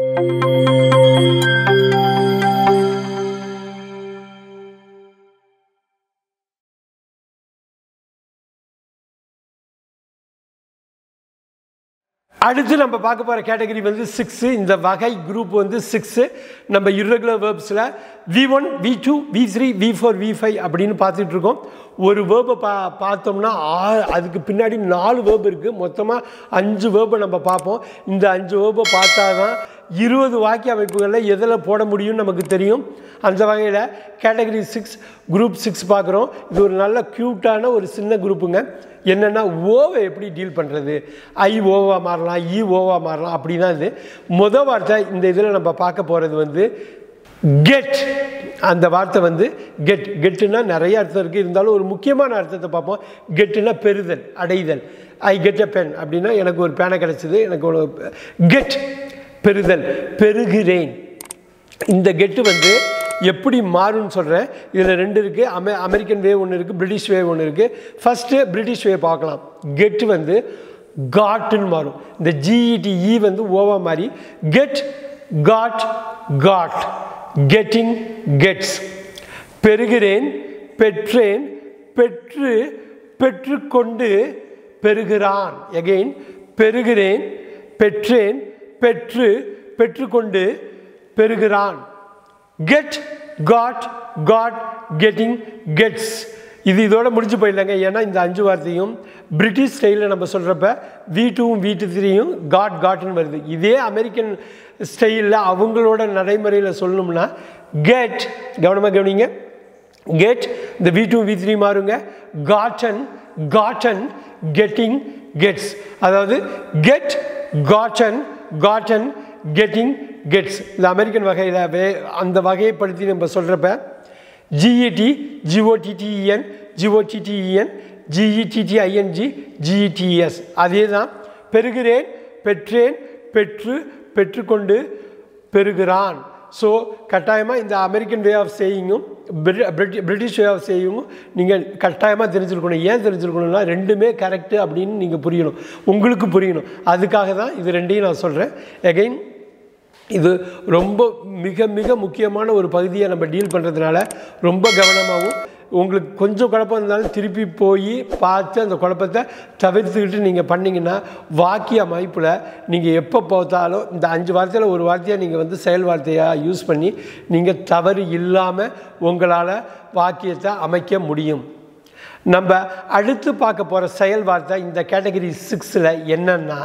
அடுத்து நம்ம பார்க்க போகிற கேட்டகரி வந்து சிக்ஸு இந்த வகை குரூப் வந்து சிக்ஸு நம்ம irregular வேர்ப்ஸில் V one V two V three V four V five அப்படின்னு பார்த்துட்டு இருக்கோம் ஒரு வேர்பை பா பார்த்தோம்னா ஆ அதுக்கு பின்னாடி நாலு வேர்ப் இருக்குது மொத்தமாக அஞ்சு வேர்பை நம்ம பார்ப்போம் இந்த அஞ்சு வேர்பை பார்த்தா தான் இருபது வாக்கிய அமைப்புகளில் எதில் போட முடியும்னு நமக்கு தெரியும் அந்த வகையில் கேட்டகரி சிக்ஸ் குரூப் சிக்ஸ் பார்க்குறோம் இது ஒரு நல்ல க்யூட்டான ஒரு சின்ன குரூப்புங்க என்னென்னா ஓவை எப்படி டீல் பண்ணுறது ஐ ஓவா மாறலாம் இ ஓவா மாறலாம் அப்படி தான் இது முத வார்த்தை இந்த இதில் நம்ம பார்க்க போகிறது வந்து கெட் அந்த வார்த்தை வந்து கெட் கெட்டுனா நிறைய அர்த்தம் இருக்குது இருந்தாலும் ஒரு முக்கியமான அர்த்தத்தை பார்ப்போம் கெட்டுனா பெறுதல் அடைதல் ஐ கெட் அ பென் அப்படின்னா எனக்கு ஒரு பேனை கிடச்சிது எனக்கு ஒரு கெட் பெறுதல் பெறுகிறேன் இந்த கெட்டு வந்து எப்படி மாறும்னு சொல்கிறேன் இதில் ரெண்டு இருக்குது அமெ அமெரிக்கன் வே ஒன்று இருக்குது பிரிட்டிஷ் வே ஒன்று இருக்குது ஃபஸ்ட்டு பிரிட்டிஷ் வே பார்க்கலாம் கெட் வந்து காட்டுன்னு மாறும் இந்த ஜிஇடி இ வந்து ஓவா மாதிரி get got got getting gets பெறுகிறேன் பெற்றேன் பெற்று பெற்றுக்கொண்டு பெறுகிறான் எகெயின் பெறுகிறேன் பெற்றேன் பெற்று பெற்றுக்கொண்டு பெறுகிறான் get got got getting gets இது இதோட முடிஞ்சு போயிடலாங்க ஏன்னா இந்த அஞ்சு வார்த்தையும் பிரிட்டிஷ் ஸ்டைலில் நம்ம சொல்கிறப்ப வி டூவும் வி டூ த்ரீயும் காட் காட்னு வருது இதே அமெரிக்கன் ஸ்டைலில் அவங்களோட நடைமுறையில் சொல்லணும்னா கெட் கவனமாக கவனிங்க கெட் இந்த வி டூ வி த்ரீ மாறுங்க காட்டன் காட்டன் கெட்டிங் கெட்ஸ் அதாவது get gotten gotten getting gets இந்த அமெரிக்கன் வகையில் வே அந்த வகைப்படுத்தி நம்ம சொல்கிறப்ப ஜிஇடி ஜிஓடிடிஇஎன் ஜிஓடிடிஇஎன் ஜிஇடிடிஐஎன்ஜி ஜிஇடிஎஸ் அதே தான் பெறுகிறேன் பெற்றேன் பெற்று பெற்றுக்கொண்டு பெறுகிறான் ஸோ கட்டாயமாக இந்த அமெரிக்கன் வே ஆஃப் சேயிங்கும் பிரிட்டிஷ் வே ஆஃப் சேயிங்கும் நீங்கள் கட்டாயமாக தெரிஞ்சிருக்கணும் ஏன் தெரிஞ்சிருக்கணும்னா ரெண்டுமே கரெக்டு அப்படின்னு நீங்கள் புரியணும் உங்களுக்கு புரியணும் அதுக்காக தான் இது ரெண்டையும் நான் சொல்கிறேன் எகைன் இது ரொம்ப மிக மிக முக்கியமான ஒரு பகுதியை நம்ம டீல் பண்ணுறதுனால ரொம்ப கவனமாகவும் உங்களுக்கு கொஞ்சம் குழப்பம் இருந்தாலும் திருப்பி போய் பார்த்து அந்த குழப்பத்தை தவிர்த்துக்கிட்டு நீங்கள் பண்ணிங்கன்னா வாக்கிய அமைப்பில் நீங்கள் எப்போ பார்த்தாலும் இந்த அஞ்சு வார்த்தையில் ஒரு வார்த்தையை நீங்கள் வந்து செயல் வார்த்தையாக யூஸ் பண்ணி நீங்கள் தவறு இல்லாமல் உங்களால் வாக்கியத்தை அமைக்க முடியும் நம்ம அடுத்து பார்க்க போகிற செயல் வார்த்தை இந்த கேட்டகரி சிக்ஸில் என்னென்னா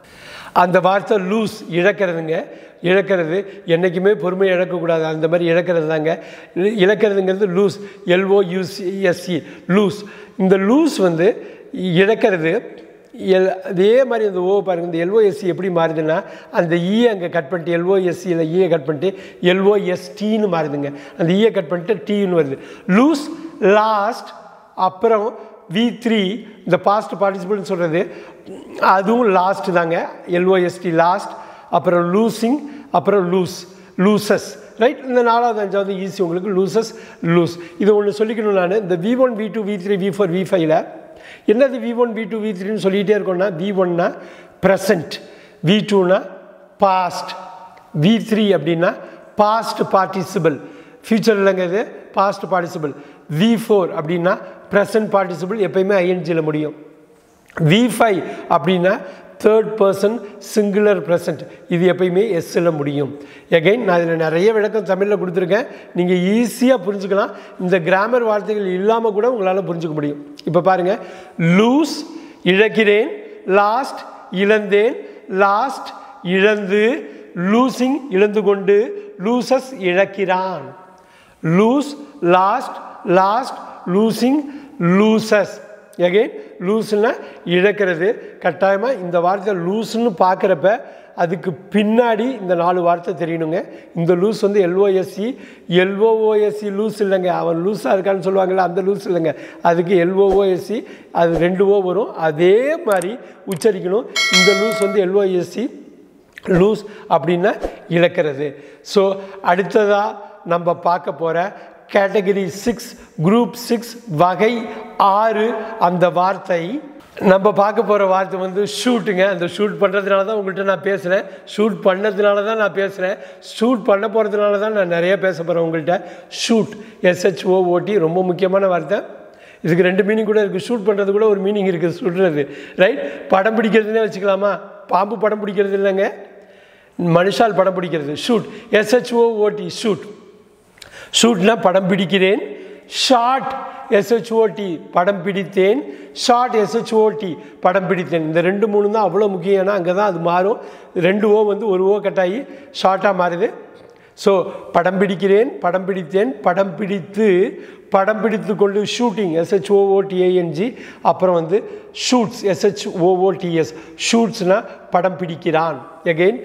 அந்த வார்த்தை லூஸ் இழக்கிறதுங்க இழக்கிறது என்றைக்குமே பொறுமை இழக்கக்கூடாது அந்த மாதிரி இழக்கிறது தாங்க இ- இழக்கிறதுங்கிறது லூஸ் எல்ஓ யூசிஎஸ்சி லூஸ் இந்த லூஸ் வந்து இழக்கிறது எல் அதே மாதிரி இந்த ஓ பாருங்கள் இந்த எல்ஓஎஸ்சி எப்படி மாறுதுன்னா அந்த ஈ அங்கே கட் பண்ணிட்டு எல்ஓஎஸ்சியில் ஈயை கட் பண்ணிட்டு எல்ஓஎஸ்டின்னு மாறுதுங்க அந்த ஈயை கட் பண்ணிட்டு டீன்னு வருது லூஸ் லாஸ்ட் அப்புறம் வி த்ரீ இந்த பாஸ்ட் பார்ட்டிசிபிள்னு சொல்கிறது அதுவும் லாஸ்ட் தாங்க எல்ஓஎஸ்டி லாஸ்ட் அப்புறம் லூசிங் அப்புறம் லூஸ் லூசஸ் ரைட் இந்த நாலாவது அஞ்சாவது ஈஸி உங்களுக்கு லூசஸ் லூஸ் இது ஒன்று சொல்லிக்கணும் நான் இந்த V one V two V three V four V ஃபைவ்ல என்னது V one V two V த்ரீன்னு சொல்லிகிட்டே இருக்கோம்னா வி ஒன்னா ப்ரெசன்ட் வி டூனா பாஸ்ட் வி த்ரீ அப்படின்னா பாஸ்ட் பார்ட்டிசிபிள் ஃபியூச்சர் இல்லைங்க இது பாஸ்ட் பார்ட்டிசிபிள் வி ஃபோர் அப்படின்னா ப்ரெசன்ட் பார்ட்டிசிபிள் எப்பயுமே ஐஎன்ஜியில் முடியும் வி ஃபைவ் அப்படின்னா தேர்ட் பர்சன் சிங்குலர் ப்ரெசன்ட் இது எப்பயுமே எஸ்ஸில் முடியும் எகைன் நான் இதில் நிறைய விளக்கம் தமிழில் கொடுத்துருக்கேன் நீங்கள் ஈஸியாக புரிஞ்சுக்கலாம் இந்த கிராமர் வார்த்தைகள் இல்லாமல் கூட உங்களால் புரிஞ்சுக்க முடியும் இப்போ பாருங்கள் லூஸ் இழக்கிறேன் லாஸ்ட் இழந்தேன் லாஸ்ட் இழந்து லூசிங் இழந்து கொண்டு லூசஸ் இழக்கிறான் lose lost lost losing loses again லூஸ்னா இழக்கிறது கட்டாயமாக இந்த வார்த்தை லூஸ்னு பார்க்குறப்ப அதுக்கு பின்னாடி இந்த நாலு வார்த்தை தெரியணுங்க இந்த லூஸ் வந்து எல்ஓஎஸ்சி எல்ஓஓஎஸ்சி லூஸ் இல்லைங்க அவன் லூஸாக இருக்கான்னு சொல்லுவாங்கள்ல அந்த லூஸ் இல்லைங்க அதுக்கு எல்ஓஓஎஸ்சி அது ரெண்டு ஓ வரும் அதே மாதிரி உச்சரிக்கணும் இந்த லூஸ் வந்து எல்ஓஎஸ்சி லூஸ் அப்படின்னா இழக்கிறது ஸோ அடுத்ததாக நம்ம பார்க்க போகிற கேட்டகரி சிக்ஸ் குரூப் சிக்ஸ் வகை ஆறு அந்த வார்த்தை நம்ம பார்க்க போகிற வார்த்தை வந்து ஷூட்டுங்க அந்த ஷூட் பண்ணுறதுனால தான் உங்கள்கிட்ட நான் பேசுகிறேன் ஷூட் பண்ணதுனால தான் நான் பேசுகிறேன் ஷூட் பண்ண போகிறதுனால தான் நான் நிறைய பேச போகிறேன் உங்கள்கிட்ட ஷூட் எஸ்ஹெச்ஓஓடி ரொம்ப முக்கியமான வார்த்தை இதுக்கு ரெண்டு மீனிங் கூட இருக்குது ஷூட் பண்ணுறது கூட ஒரு மீனிங் இருக்குது சுடுறது ரைட் படம் பிடிக்கிறதுனே வச்சுக்கலாமா பாம்பு படம் பிடிக்கிறது இல்லைங்க மனுஷால் படம் பிடிக்கிறது ஷூட் எஸ்ஹெச்ஓஓடி ஷூட் ஷூட்னா படம் பிடிக்கிறேன் ஷார்ட் எஸ்ஹெச்ஓடி படம் பிடித்தேன் ஷார்ட் எஸ்ஹெச்ஓடி படம் பிடித்தேன் இந்த ரெண்டு மூணு தான் அவ்வளோ முக்கியம் ஏன்னா அங்கே தான் அது மாறும் ரெண்டு ஓ வந்து ஒரு ஓ கட்டாயி ஷார்ட்டாக மாறுது ஸோ படம் பிடிக்கிறேன் படம் பிடித்தேன் படம் பிடித்து படம் பிடித்து கொண்டு ஷூட்டிங் எஸ்ஹெச்ஓஓடிஏஎன்ஜி அப்புறம் வந்து ஷூட்ஸ் எஸ்ஹெச்ஓஓடிஎஸ் ஷூட்ஸ்னால் படம் பிடிக்கிறான் again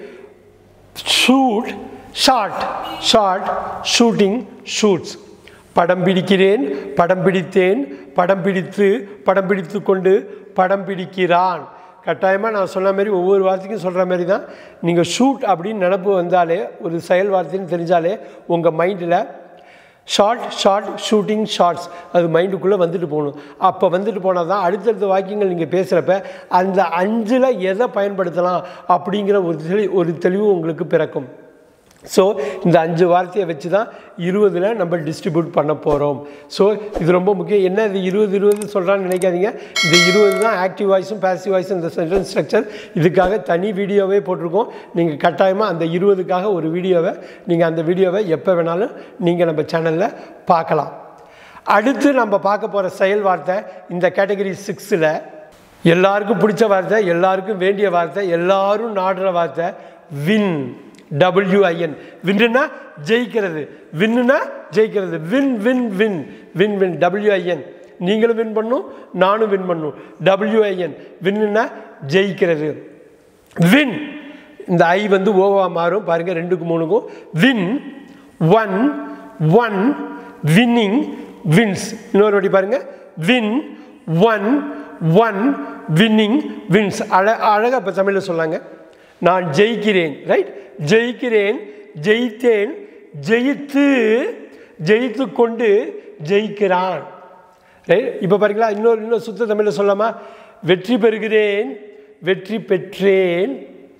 shoot shot shot shooting shoots படம் பிடிக்கிறேன் படம் பிடித்தேன் படம் பிடித்து படம் பிடித்து கொண்டு படம் பிடிக்கிறான் கட்டாயமாக நான் சொன்ன மாதிரி ஒவ்வொரு வார்த்தைக்கும் சொல்கிற மாதிரி தான் நீங்கள் ஷூட் அப்படின்னு நினப்பு வந்தாலே ஒரு செயல் வார்த்தைன்னு தெரிஞ்சாலே உங்கள் மைண்டில் ஷார்ட் ஷார்ட் ஷூட்டிங் ஷார்ட்ஸ் அது மைண்டுக்குள்ளே வந்துட்டு போகணும் அப்போ வந்துட்டு போனால் தான் அடுத்தடுத்த வாக்கியங்கள் நீங்கள் பேசுகிறப்ப அந்த அஞ்சில் எதை பயன்படுத்தலாம் அப்படிங்கிற ஒரு தெளி ஒரு தெளிவு உங்களுக்கு பிறக்கும் ஸோ இந்த அஞ்சு வார்த்தையை வச்சு தான் இருபதில் நம்ம டிஸ்ட்ரிபியூட் பண்ண போகிறோம் ஸோ இது ரொம்ப முக்கியம் என்ன இது இருபது இருபது சொல்கிறான்னு நினைக்காதீங்க இந்த இருபது தான் ஆக்டிவ் வாய்ஸும் பேசிவ் வாய்ஸும் இந்த சென்டென்ஸ் ஸ்ட்ரக்சர் இதுக்காக தனி வீடியோவே போட்டிருக்கோம் நீங்கள் கட்டாயமாக அந்த இருபதுக்காக ஒரு வீடியோவை நீங்கள் அந்த வீடியோவை எப்போ வேணாலும் நீங்கள் நம்ம சேனலில் பார்க்கலாம் அடுத்து நம்ம பார்க்க போகிற செயல் வார்த்தை இந்த கேட்டகரி சிக்ஸில் எல்லாருக்கும் பிடிச்ச வார்த்தை எல்லாருக்கும் வேண்டிய வார்த்தை எல்லாரும் நாடுற வார்த்தை வின் டபிள்யூஐஎன் வின்னுனா ஜெயிக்கிறது வின்னுனா ஜெயிக்கிறது win win win win win WIN நீங்களும் வின் பண்ணும் நானும் வின் பண்ணும் டபிள்யூஐஎன் வின்னுனா ஜெயிக்கிறது வின் இந்த ஐ வந்து ஓவா மாறும் பாருங்கள் ரெண்டுக்கு மூணுக்கும் win won won winning wins இன்னொரு வாட்டி பாருங்கள் win won won winning wins அழ அழகாக இப்போ தமிழில் சொல்லாங்க நான் ஜெயிக்கிறேன் ரைட் ஜெயிக்கிறேன் ஜெயித்தேன் ஜெயித்து ஜெயித்து கொண்டு ஜெயிக்கிறான் ரைட் இப்போ பாருங்களா இன்னொரு இன்னொரு சுத்த தமிழில் சொல்லாமா வெற்றி பெறுகிறேன் வெற்றி பெற்றேன்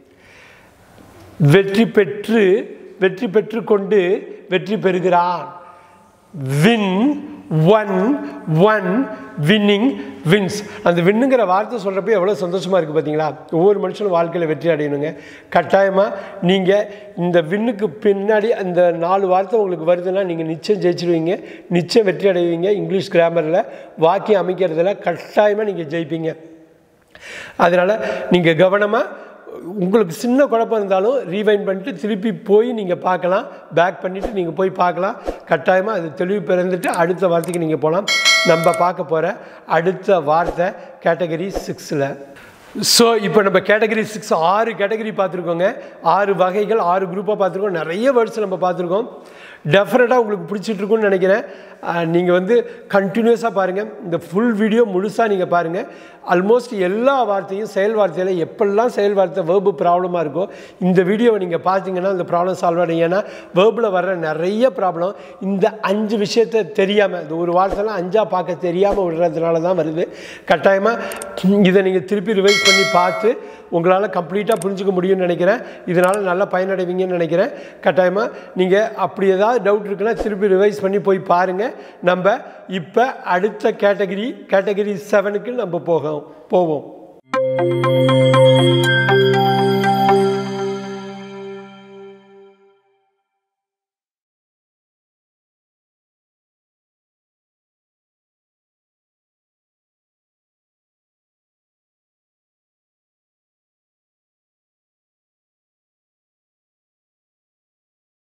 வெற்றி பெற்று வெற்றி பெற்று கொண்டு வெற்றி பெறுகிறான் win won won winning wins அந்த வின்னுங்கிற வார்த்தை சொல்கிறப்ப எவ்வளோ சந்தோஷமாக இருக்குது பார்த்தீங்களா ஒவ்வொரு மனுஷனும் வாழ்க்கையில் வெற்றி அடையணுங்க கட்டாயமாக நீங்கள் இந்த வின்னுக்கு பின்னாடி அந்த நாலு வார்த்தை உங்களுக்கு வருதுன்னா நீங்கள் நிச்சயம் ஜெயிச்சிடுவீங்க நிச்சயம் வெற்றி அடைவீங்க இங்கிலீஷ் கிராமரில் வாக்கியம் அமைக்கிறதுல கட்டாயமாக நீங்கள் ஜெயிப்பீங்க அதனால் நீங்கள் கவனமாக உங்களுக்கு சின்ன குழப்பம் இருந்தாலும் ரீவைண்ட் பண்ணிட்டு திருப்பி போய் நீங்கள் பார்க்கலாம் பேக் பண்ணிவிட்டு நீங்கள் போய் பார்க்கலாம் கட்டாயமாக அது தெளிவு பிறந்துட்டு அடுத்த வார்த்தைக்கு நீங்கள் போகலாம் நம்ம பார்க்க போகிற அடுத்த வார்த்தை கேட்டகரி சிக்ஸில் ஸோ இப்போ நம்ம கேட்டகரி சிக்ஸ் ஆறு கேட்டகரி பார்த்துருக்கோங்க ஆறு வகைகள் ஆறு குரூப்பாக பார்த்துருக்கோம் நிறைய வேர்ட்ஸ் நம்ம பார்த்துருக்கோம் டெஃபினட்டாக உங்களுக்கு பிடிச்சிட்டு இருக்கும்னு நினைக்கிறேன் நீங்கள் வந்து கண்டினியூஸாக பாருங்கள் இந்த ஃபுல் வீடியோ முழுசாக நீங்கள் பாருங்கள் ஆல்மோஸ்ட் எல்லா வார்த்தையும் செயல் வார்த்தையில் எப்பெல்லாம் செயல் வார்த்தை வேர்பு ப்ராப்ளமாக இருக்கோ இந்த வீடியோவை நீங்கள் பார்த்தீங்கன்னா இந்த ப்ராப்ளம் சால்வ் ஆகும் ஏன்னா வேர்பில் வர்ற நிறைய ப்ராப்ளம் இந்த அஞ்சு விஷயத்தை தெரியாமல் இந்த ஒரு வார்த்தைலாம் அஞ்சாக பார்க்க தெரியாமல் விடுறதுனால தான் வருது கட்டாயமாக இதை நீங்கள் திருப்பி ரிவைஸ் பண்ணி பார்த்து உங்களால் கம்ப்ளீட்டாக புரிஞ்சுக்க முடியும்னு நினைக்கிறேன் இதனால் நல்லா பயனடைவீங்கன்னு நினைக்கிறேன் கட்டாயமாக நீங்கள் அப்படி ஏதாவது டவுட் இருக்குன்னா திருப்பி ரிவைஸ் பண்ணி போய் பாருங்கள் நம்ம இப்போ அடுத்த கேட்டகரி கேட்டகரி செவனுக்கு நம்ம போக போவோம்